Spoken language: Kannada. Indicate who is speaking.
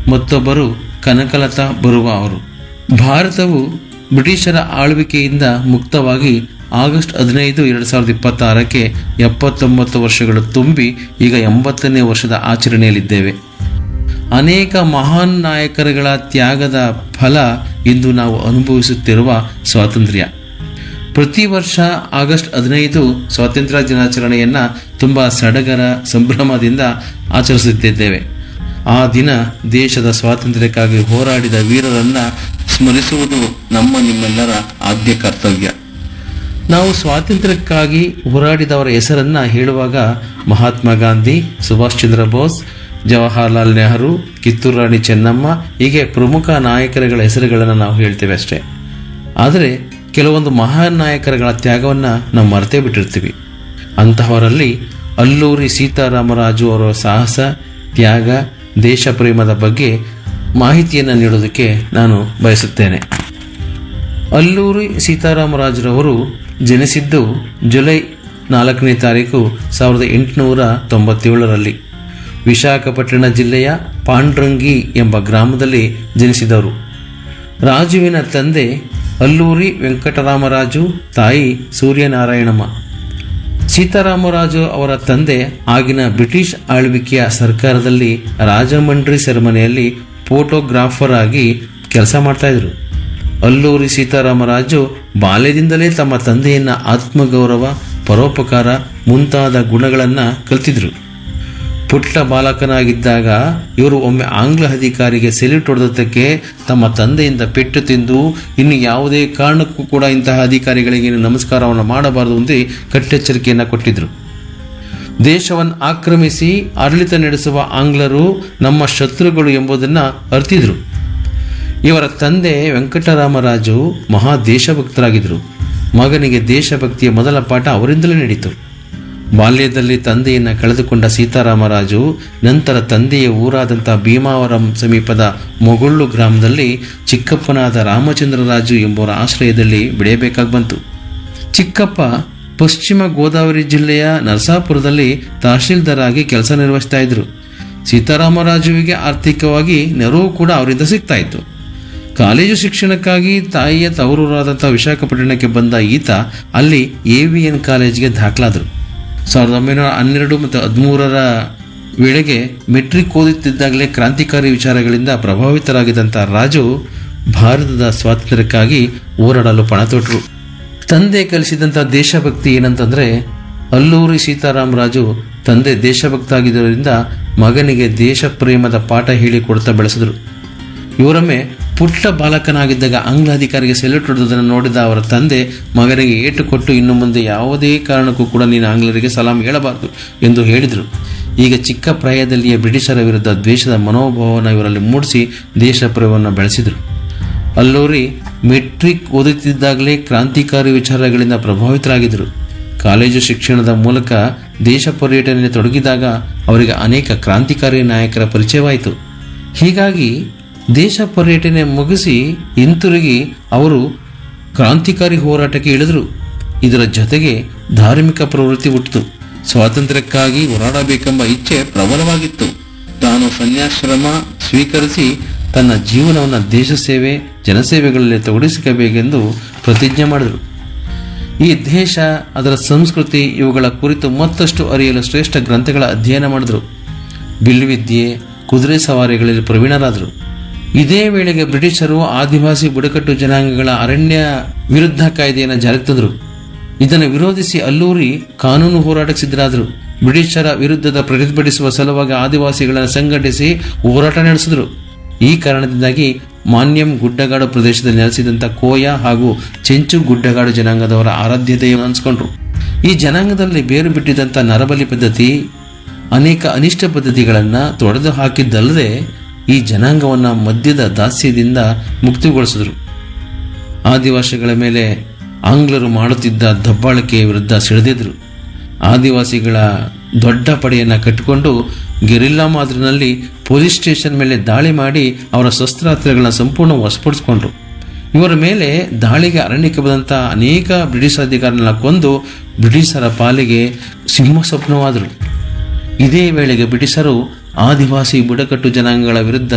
Speaker 1: ಮತ್ತೊಬ್ಬರು ಕನಕಲತಾ ಬರುವ ಅವರು ಭಾರತವು ಬ್ರಿಟಿಷರ ಆಳ್ವಿಕೆಯಿಂದ ಮುಕ್ತವಾಗಿ ಆಗಸ್ಟ್ ಹದಿನೈದು ಎರಡು ಸಾವಿರದ ಇಪ್ಪತ್ತಾರಕ್ಕೆ ಎಪ್ಪತ್ತೊಂಬತ್ತು ವರ್ಷಗಳು ತುಂಬಿ ಈಗ ಎಂಬತ್ತನೇ ವರ್ಷದ ಆಚರಣೆಯಲ್ಲಿದ್ದೇವೆ ಅನೇಕ ಮಹಾನ್ ನಾಯಕರುಗಳ ತ್ಯಾಗದ ಫಲ ಇಂದು ನಾವು ಅನುಭವಿಸುತ್ತಿರುವ ಸ್ವಾತಂತ್ರ್ಯ ಪ್ರತಿ ವರ್ಷ ಆಗಸ್ಟ್ ಹದಿನೈದು ಸ್ವಾತಂತ್ರ್ಯ ದಿನಾಚರಣೆಯನ್ನು ತುಂಬ ಸಡಗರ ಸಂಭ್ರಮದಿಂದ ಆಚರಿಸುತ್ತಿದ್ದೇವೆ ಆ ದಿನ ದೇಶದ ಸ್ವಾತಂತ್ರ್ಯಕ್ಕಾಗಿ ಹೋರಾಡಿದ ವೀರರನ್ನ ಸ್ಮರಿಸುವುದು ನಮ್ಮ ನಿಮ್ಮೆಲ್ಲರ ಆದ್ಯ ಕರ್ತವ್ಯ ನಾವು ಸ್ವಾತಂತ್ರ್ಯಕ್ಕಾಗಿ ಹೋರಾಡಿದವರ ಹೆಸರನ್ನ ಹೇಳುವಾಗ ಮಹಾತ್ಮ ಗಾಂಧಿ ಸುಭಾಷ್ ಚಂದ್ರ ಬೋಸ್ ಜವಾಹರ್ಲಾಲ್ ನೆಹರು ಕಿತ್ತೂರು ರಾಣಿ ಚೆನ್ನಮ್ಮ ಹೀಗೆ ಪ್ರಮುಖ ನಾಯಕರುಗಳ ಹೆಸರುಗಳನ್ನು ನಾವು ಹೇಳ್ತೇವೆ ಅಷ್ಟೇ ಆದರೆ ಕೆಲವೊಂದು ಮಹಾನ್ ನಾಯಕರುಗಳ ತ್ಯಾಗವನ್ನು ನಾವು ಮರೆತೇ ಬಿಟ್ಟಿರ್ತೀವಿ ಅಂತಹವರಲ್ಲಿ ಅಲ್ಲೂರಿ ಸೀತಾರಾಮರಾಜು ಅವರ ಸಾಹಸ ತ್ಯಾಗ ದೇಶ ಪ್ರೇಮದ ಬಗ್ಗೆ ಮಾಹಿತಿಯನ್ನು ನೀಡೋದಕ್ಕೆ ನಾನು ಬಯಸುತ್ತೇನೆ ಅಲ್ಲೂರಿ ಸೀತಾರಾಮರಾಜರವರು ಜನಿಸಿದ್ದು ಜುಲೈ ನಾಲ್ಕನೇ ತಾರೀಕು ಸಾವಿರದ ಎಂಟುನೂರ ತೊಂಬತ್ತೇಳರಲ್ಲಿ ವಿಶಾಖಪಟ್ಟಣ ಜಿಲ್ಲೆಯ ಪಾಂಡ್ರಂಗಿ ಎಂಬ ಗ್ರಾಮದಲ್ಲಿ ಜನಿಸಿದವರು ರಾಜುವಿನ ತಂದೆ ಅಲ್ಲೂರಿ ವೆಂಕಟರಾಮರಾಜು ತಾಯಿ ಸೂರ್ಯನಾರಾಯಣಮ್ಮ ಸೀತಾರಾಮರಾಜು ಅವರ ತಂದೆ ಆಗಿನ ಬ್ರಿಟಿಷ್ ಆಳ್ವಿಕೆಯ ಸರ್ಕಾರದಲ್ಲಿ ರಾಜಮಂಡ್ರಿ ಸೆರೆಮನೆಯಲ್ಲಿ ಫೋಟೋಗ್ರಾಫರ್ ಆಗಿ ಕೆಲಸ ಮಾಡ್ತಾ ಇದ್ರು ಅಲ್ಲೂರಿ ಸೀತಾರಾಮರಾಜು ಬಾಲ್ಯದಿಂದಲೇ ತಮ್ಮ ತಂದೆಯನ್ನ ಆತ್ಮಗೌರವ ಪರೋಪಕಾರ ಮುಂತಾದ ಗುಣಗಳನ್ನು ಕಲ್ತಿದ್ರು ಪುಟ್ಟ ಬಾಲಕನಾಗಿದ್ದಾಗ ಇವರು ಒಮ್ಮೆ ಆಂಗ್ಲ ಅಧಿಕಾರಿಗೆ ಸೆಲ್ಯೂಟ್ ಹೊಡೆದಕ್ಕೆ ತಮ್ಮ ತಂದೆಯಿಂದ ಪೆಟ್ಟು ತಿಂದು ಇನ್ನು ಯಾವುದೇ ಕಾರಣಕ್ಕೂ ಕೂಡ ಇಂತಹ ಅಧಿಕಾರಿಗಳಿಗೆ ನಮಸ್ಕಾರವನ್ನು ಮಾಡಬಾರದು ಎಂದು ಕಟ್ಟೆಚ್ಚರಿಕೆಯನ್ನು ಕೊಟ್ಟಿದ್ರು ದೇಶವನ್ನು ಆಕ್ರಮಿಸಿ ಆಡಳಿತ ನಡೆಸುವ ಆಂಗ್ಲರು ನಮ್ಮ ಶತ್ರುಗಳು ಎಂಬುದನ್ನು ಅರ್ತಿದ್ರು ಇವರ ತಂದೆ ವೆಂಕಟರಾಮರಾಜು ಮಹಾ ದೇಶಭಕ್ತರಾಗಿದ್ದರು ಮಗನಿಗೆ ದೇಶಭಕ್ತಿಯ ಮೊದಲ ಪಾಠ ಅವರಿಂದಲೇ ನಡೀತು ಬಾಲ್ಯದಲ್ಲಿ ತಂದೆಯನ್ನು ಕಳೆದುಕೊಂಡ ಸೀತಾರಾಮರಾಜು ನಂತರ ತಂದೆಯ ಊರಾದಂಥ ಭೀಮಾವರಂ ಸಮೀಪದ ಮೊಗೊಳ್ಳು ಗ್ರಾಮದಲ್ಲಿ ಚಿಕ್ಕಪ್ಪನಾದ ರಾಮಚಂದ್ರರಾಜು ಎಂಬುವರ ಆಶ್ರಯದಲ್ಲಿ ಬೆಳೆಯಬೇಕಾಗಿ ಬಂತು ಚಿಕ್ಕಪ್ಪ ಪಶ್ಚಿಮ ಗೋದಾವರಿ ಜಿಲ್ಲೆಯ ನರಸಾಪುರದಲ್ಲಿ ತಹಶೀಲ್ದಾರ್ ಆಗಿ ಕೆಲಸ ನಿರ್ವಹಿಸ್ತಾ ಇದ್ರು ಸೀತಾರಾಮರಾಜುವಿಗೆ ಆರ್ಥಿಕವಾಗಿ ನೆರವು ಕೂಡ ಅವರಿಂದ ಸಿಗ್ತಾ ಇತ್ತು ಕಾಲೇಜು ಶಿಕ್ಷಣಕ್ಕಾಗಿ ತಾಯಿಯ ತವರೂರಾದಂಥ ವಿಶಾಖಪಟ್ಟಣಕ್ಕೆ ಬಂದ ಈತ ಅಲ್ಲಿ ಎ ವಿ ಎನ್ ಕಾಲೇಜಿಗೆ ದಾಖಲಾದರು ಸಾವಿರದ ಒಂಬೈನೂರ ಹನ್ನೆರಡು ಮತ್ತು ಹದಿಮೂರರ ವೇಳೆಗೆ ಮೆಟ್ರಿಕ್ ಓದುತ್ತಿದ್ದಾಗಲೇ ಕ್ರಾಂತಿಕಾರಿ ವಿಚಾರಗಳಿಂದ ಪ್ರಭಾವಿತರಾಗಿದ್ದಂಥ ರಾಜು ಭಾರತದ ಸ್ವಾತಂತ್ರ್ಯಕ್ಕಾಗಿ ಹೋರಾಡಲು ಪಣ ತೊಟ್ಟರು ತಂದೆ ಕಲಿಸಿದಂಥ ದೇಶಭಕ್ತಿ ಏನಂತಂದ್ರೆ ಅಲ್ಲೂರಿ ಸೀತಾರಾಮರಾಜು ತಂದೆ ದೇಶಭಕ್ತ ಆಗಿದ್ದರಿಂದ ಮಗನಿಗೆ ದೇಶ ಪ್ರೇಮದ ಪಾಠ ಹೇಳಿಕೊಡ್ತಾ ಬೆಳೆಸಿದ್ರು ಇವರೊಮ್ಮೆ ಪುಟ್ಟ ಬಾಲಕನಾಗಿದ್ದಾಗ ಆಂಗ್ಲ ಅಧಿಕಾರಿಗೆ ಸೆಲ್ಯೂಟ್ ಹೊಡೆದುದನ್ನು ನೋಡಿದ ಅವರ ತಂದೆ ಮಗನಿಗೆ ಏಟು ಕೊಟ್ಟು ಇನ್ನು ಮುಂದೆ ಯಾವುದೇ ಕಾರಣಕ್ಕೂ ಕೂಡ ನೀನು ಆಂಗ್ಲರಿಗೆ ಸಲಾಂ ಹೇಳಬಾರದು ಎಂದು ಹೇಳಿದರು ಈಗ ಚಿಕ್ಕ ಪ್ರಾಯದಲ್ಲಿಯೇ ಬ್ರಿಟಿಷರ ವಿರುದ್ಧ ದ್ವೇಷದ ಮನೋಭಾವವನ್ನು ಇವರಲ್ಲಿ ಮೂಡಿಸಿ ದೇಶ ಪ್ರೇಮವನ್ನು ಬೆಳೆಸಿದರು ಅಲ್ಲೂರಿ ಮೆಟ್ರಿಕ್ ಓದುತ್ತಿದ್ದಾಗಲೇ ಕ್ರಾಂತಿಕಾರಿ ವಿಚಾರಗಳಿಂದ ಪ್ರಭಾವಿತರಾಗಿದ್ದರು ಕಾಲೇಜು ಶಿಕ್ಷಣದ ಮೂಲಕ ದೇಶ ಪರ್ಯಟನೆಯಲ್ಲಿ ತೊಡಗಿದಾಗ ಅವರಿಗೆ ಅನೇಕ ಕ್ರಾಂತಿಕಾರಿ ನಾಯಕರ ಪರಿಚಯವಾಯಿತು ಹೀಗಾಗಿ ದೇಶ ಪರ್ಯಟನೆ ಮುಗಿಸಿ ಹಿಂತಿರುಗಿ ಅವರು ಕ್ರಾಂತಿಕಾರಿ ಹೋರಾಟಕ್ಕೆ ಇಳಿದರು ಇದರ ಜೊತೆಗೆ ಧಾರ್ಮಿಕ ಪ್ರವೃತ್ತಿ ಹುಟ್ಟಿತು ಸ್ವಾತಂತ್ರ್ಯಕ್ಕಾಗಿ ಹೋರಾಡಬೇಕೆಂಬ ಇಚ್ಛೆ ಪ್ರಬಲವಾಗಿತ್ತು ತಾನು ಸನ್ಯಾಶ್ರಮ ಸ್ವೀಕರಿಸಿ ತನ್ನ ಜೀವನವನ್ನು ದೇಶ ಸೇವೆ ಜನಸೇವೆಗಳಲ್ಲಿ ತೊಡಗಿಸಿಕಬೇಕೆಂದು ಪ್ರತಿಜ್ಞೆ ಮಾಡಿದರು ಈ ದೇಶ ಅದರ ಸಂಸ್ಕೃತಿ ಇವುಗಳ ಕುರಿತು ಮತ್ತಷ್ಟು ಅರಿಯಲು ಶ್ರೇಷ್ಠ ಗ್ರಂಥಗಳ ಅಧ್ಯಯನ ಮಾಡಿದರು ಬಿಲ್ವಿದ್ಯೆ ಕುದುರೆ ಸವಾರಿಗಳಲ್ಲಿ ಪ್ರವೀಣರಾದರು ಇದೇ ವೇಳೆಗೆ ಬ್ರಿಟಿಷರು ಆದಿವಾಸಿ ಬುಡಕಟ್ಟು ಜನಾಂಗಗಳ ಅರಣ್ಯ ವಿರುದ್ಧ ಕಾಯ್ದೆಯನ್ನು ಜಾರಿಗೆ ತಂದರು ಇದನ್ನು ವಿರೋಧಿಸಿ ಅಲ್ಲೂರಿ ಕಾನೂನು ಹೋರಾಟಕ್ಕೆ ಸಿದ್ಧರಾದರು ಬ್ರಿಟಿಷರ ವಿರುದ್ಧದ ಪ್ರತಿಭಟಿಸುವ ಸಲುವಾಗಿ ಆದಿವಾಸಿಗಳನ್ನು ಸಂಘಟಿಸಿ ಹೋರಾಟ ನಡೆಸಿದರು ಈ ಕಾರಣದಿಂದಾಗಿ ಮಾನ್ಯಂ ಗುಡ್ಡಗಾಡು ಪ್ರದೇಶದಲ್ಲಿ ನೆಲೆಸಿದಂಥ ಕೋಯ ಹಾಗೂ ಚೆಂಚು ಗುಡ್ಡಗಾಡು ಜನಾಂಗದವರ ಆರಾಧ್ಯತೆಯನ್ನು ಅನಿಸ್ಕೊಂಡ್ರು ಈ ಜನಾಂಗದಲ್ಲಿ ಬೇರು ಬಿಟ್ಟಿದ್ದಂಥ ನರಬಲಿ ಪದ್ಧತಿ ಅನೇಕ ಅನಿಷ್ಟ ಪದ್ಧತಿಗಳನ್ನು ತೊಡೆದು ಹಾಕಿದ್ದಲ್ಲದೆ ಈ ಜನಾಂಗವನ್ನು ಮದ್ಯದ ದಾಸ್ಯದಿಂದ ಮುಕ್ತಿಗೊಳಿಸಿದ್ರು ಆದಿವಾಸಿಗಳ ಮೇಲೆ ಆಂಗ್ಲರು ಮಾಡುತ್ತಿದ್ದ ದಬ್ಬಾಳಿಕೆಯ ವಿರುದ್ಧ ಸಿಡಿದಿದ್ರು ಆದಿವಾಸಿಗಳ ದೊಡ್ಡ ಪಡೆಯನ್ನು ಕಟ್ಟಿಕೊಂಡು ಗೆರಿಲ್ಲಾ ಮಾದರಿನಲ್ಲಿ ಪೊಲೀಸ್ ಸ್ಟೇಷನ್ ಮೇಲೆ ದಾಳಿ ಮಾಡಿ ಅವರ ಶಸ್ತ್ರಾಸ್ತ್ರಗಳನ್ನ ಸಂಪೂರ್ಣ ವಶಪಡಿಸಿಕೊಂಡ್ರು ಇವರ ಮೇಲೆ ದಾಳಿಗೆ ಅರಣ್ಯಕ್ಕೆ ಬಂದಂಥ ಅನೇಕ ಬ್ರಿಟಿಷ್ ಅಧಿಕಾರಿಗಳನ್ನ ಕೊಂದು ಬ್ರಿಟಿಷರ ಪಾಲಿಗೆ ಸಿಂಹ ಸ್ವಪ್ನವಾದರು ಇದೇ ವೇಳೆಗೆ ಬ್ರಿಟಿಷರು ಆದಿವಾಸಿ ಬುಡಕಟ್ಟು ಜನಾಂಗಗಳ ವಿರುದ್ಧ